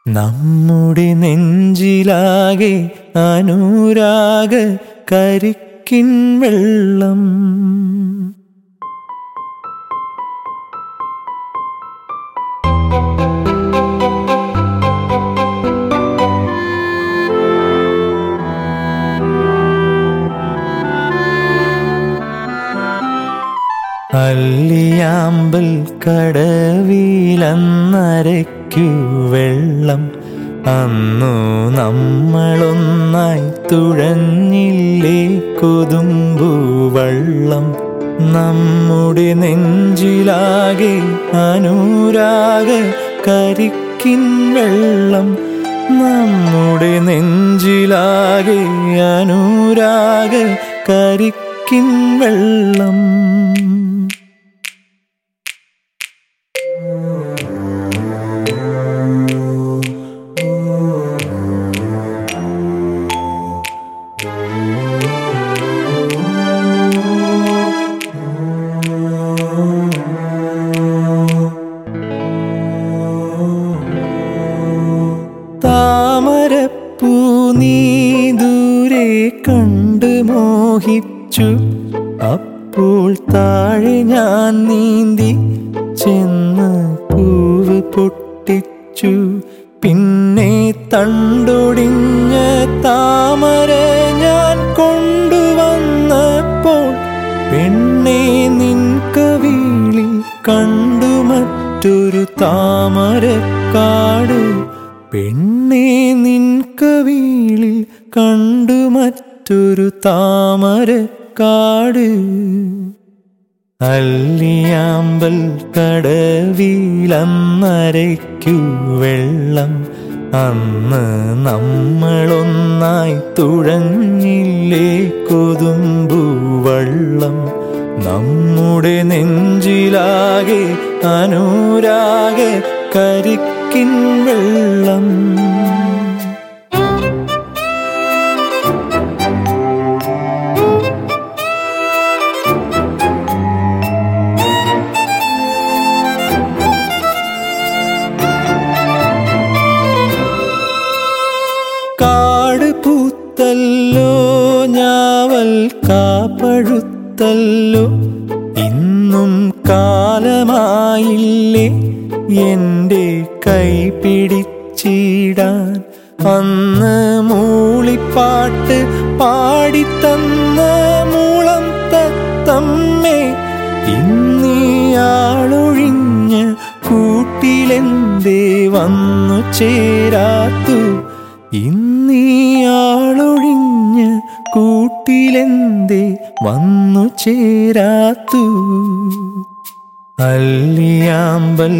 നമ്മുടെ നെഞ്ചിലാകെ അനുരാഗ കരിക്കിൻ വെള്ളം അല്ലിയാമ്പൽ കടവിലന്നരയ്ക്കു വെള്ളം അന്നു നമ്മളൊന്നായി തുഴഞ്ഞില്ലേ കൊതുമ്പു വള്ളം നമ്മുടെ നെഞ്ചിലാകെ അനുരാഗ കരിക്കിൻ വെള്ളം നമ്മുടെ നെഞ്ചിലാകെ അനുരാഗ കരിക്കിൻ വെള്ളം താമരപ്പൂ നീ ദൂരെ കണ്ട് മോഹിച്ചു അപ്പോൾ താഴെ ഞാൻ നീന്തി ചെന്ന് പൂവ് പൊട്ടിച്ചു പിന്നെ തണ്ടൊടിഞ്ഞ താമര ഞാൻ കൊണ്ടുവന്നപ്പോൾ പെണ്ണെ നിൻ കവിളി കണ്ടു മറ്റൊരു താമരക്കാട് പെണ്ണെ നിൻ കവിളിൽ കണ്ടു മറ്റൊരു താമരക്കാട് അല്ലിയാമ്പൽ കടവിലന്നരയ്ക്കു വെള്ളം അന്ന് നമ്മളൊന്നായി തുഴഞ്ഞില്ലേ കൊതുമ്പു വള്ളം നമ്മുടെ നെഞ്ചിലാകെ അനുരാഗ കരിക്കിൻ വെള്ളം കാട് പൂത്തല്ലോ ഞാവൽ കാപ്പഴുത്തല്ലോ ഇന്നും കാലമായില്ലേ എൻ്റെ കൈ പിടിച്ചിടാൻ അന്ന് മൂളിപ്പാട്ട് പാടിത്തന്ന മൂളം തത്തമ്മേ ഇന്നിയാളൊഴിഞ്ഞ കൂട്ടിലെന്തേ വന്നു ചേരാത്തു ഇന്നിയാളൊഴിഞ്ഞ കൂട്ടിലെന്തേ വന്നു ചേരാത്തു അല്ലിയാമ്പൽ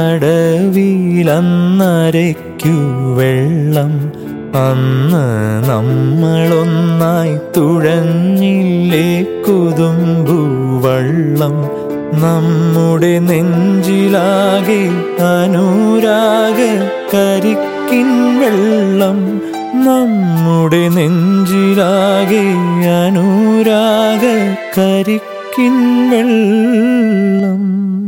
കടവിലന്നരയ്ക്കു വെള്ളം അന്ന് നമ്മളൊന്നായി തുഴഞ്ഞില്ലേ കൊതുമ്പു വള്ളം നമ്മുടെ നെഞ്ചിലാകെ അനുരാഗ കരിക്കിൻ വെള്ളം നമ്മുടെ നെഞ്ചിലാകെ അനുരാഗ കരിക്കിൻ വെള്ളം